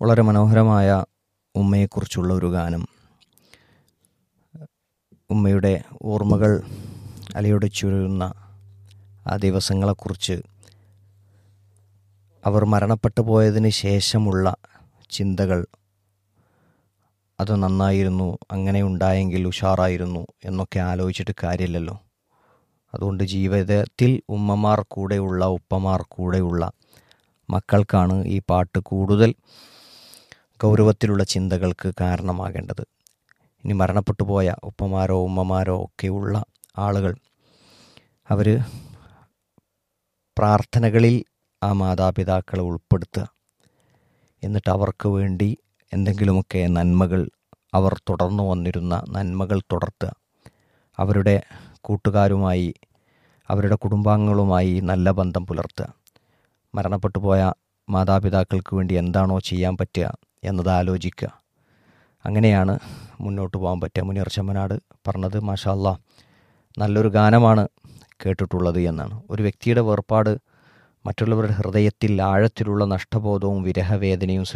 വളരെ മനോഹരമായ ഉമ്മയെക്കുറിച്ചുള്ള ഒരു ഗാനം ഉമ്മയുടെ ഓർമ്മകൾ അലയുടെ ചുരുന്ന ആ ദിവസങ്ങളെക്കുറിച്ച് അവർ മരണപ്പെട്ടു പോയതിന് ശേഷമുള്ള ചിന്തകൾ അത് നന്നായിരുന്നു അങ്ങനെ ഉണ്ടായെങ്കിൽ ഉഷാറായിരുന്നു എന്നൊക്കെ ആലോചിച്ചിട്ട് കാര്യമില്ലല്ലോ അതുകൊണ്ട് ജീവിതത്തിൽ ഉമ്മമാർ കൂടെയുള്ള ഉപ്പമാർ കൂടെയുള്ള മക്കൾക്കാണ് ഈ പാട്ട് കൂടുതൽ ഗൗരവത്തിലുള്ള ചിന്തകൾക്ക് കാരണമാകേണ്ടത് ഇനി മരണപ്പെട്ടു പോയ ഉപ്പമാരോ ഉമ്മമാരോ ഒക്കെയുള്ള ആളുകൾ അവർ പ്രാർത്ഥനകളിൽ ആ മാതാപിതാക്കളെ ഉൾപ്പെടുത്തുക എന്നിട്ട് അവർക്ക് വേണ്ടി എന്തെങ്കിലുമൊക്കെ നന്മകൾ അവർ തുടർന്നു വന്നിരുന്ന നന്മകൾ തുടർത്തുക അവരുടെ കൂട്ടുകാരുമായി അവരുടെ കുടുംബാംഗങ്ങളുമായി നല്ല ബന്ധം പുലർത്തുക മരണപ്പെട്ടു പോയ മാതാപിതാക്കൾക്ക് വേണ്ടി എന്താണോ ചെയ്യാൻ പറ്റുക എന്നത് ആലോചിക്കുക അങ്ങനെയാണ് മുന്നോട്ട് പോകാൻ പറ്റുക മുനിയർ ചമ്മനാട് പറഞ്ഞത് മാഷാല്ല നല്ലൊരു ഗാനമാണ് കേട്ടിട്ടുള്ളത് എന്നാണ് ഒരു വ്യക്തിയുടെ വേർപാട് മറ്റുള്ളവരുടെ ഹൃദയത്തിൽ ആഴത്തിലുള്ള നഷ്ടബോധവും വിരഹവേദനയും